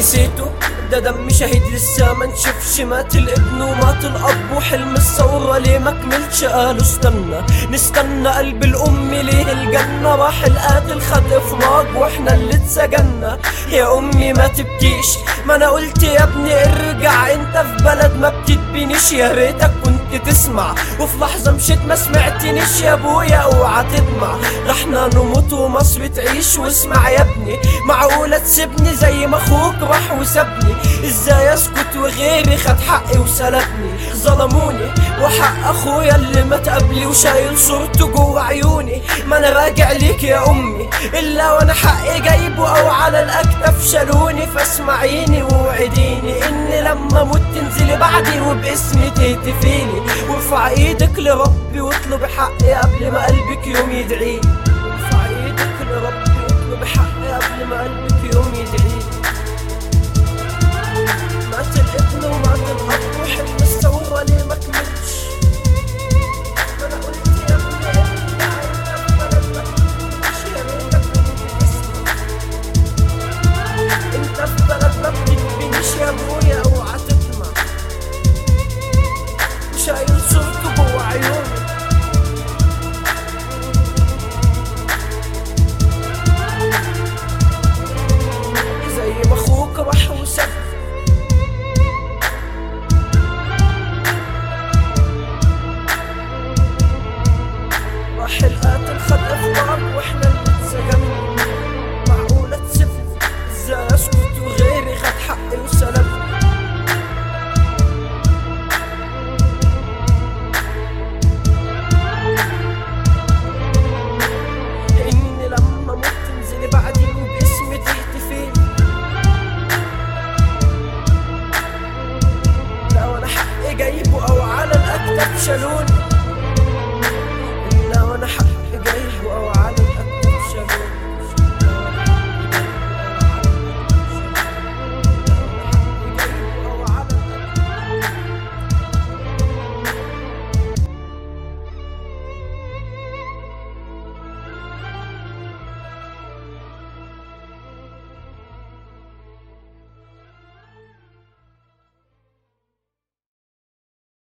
نسيته ده دم شهيد لسه ما نشوفش مات الابن ومات الاب وحلم الثورة ليه ما كملش قالوا استنى نستنى قلب الام ليه الجنة راح القاتل خد افراج واحنا اللي اتسجنا يا امي ما تبكيش ما انا قلت يا ابني ارجع انت في بلد ما بتتبنيش يا ريتك كنت تسمع وفي لحظة مشيت ما سمعتنيش يا ابويا اوعى تدمع رحنا نموت ومصر تعيش واسمع يا ابني معقولة تسيبني زي ما اخوك راح وسابني ازاي اسكت وغيري خد حقي وسلبني ظلموني وحق اخويا اللي مات قبلي وشايل صورته جوه عيوني ما انا راجع ليك يا امي الا وانا حقي جايبه او على الاكتاف شالوني فاسمعيني ووعديني اني لما اموت تنزلي بعدي وباسمي تهتفيلي وارفع ايدك لربي واطلبي حقي قبل ما قلبك يوم يدعيلي ارفع ايدك لربي واطلبي حقي قبل ما قلبك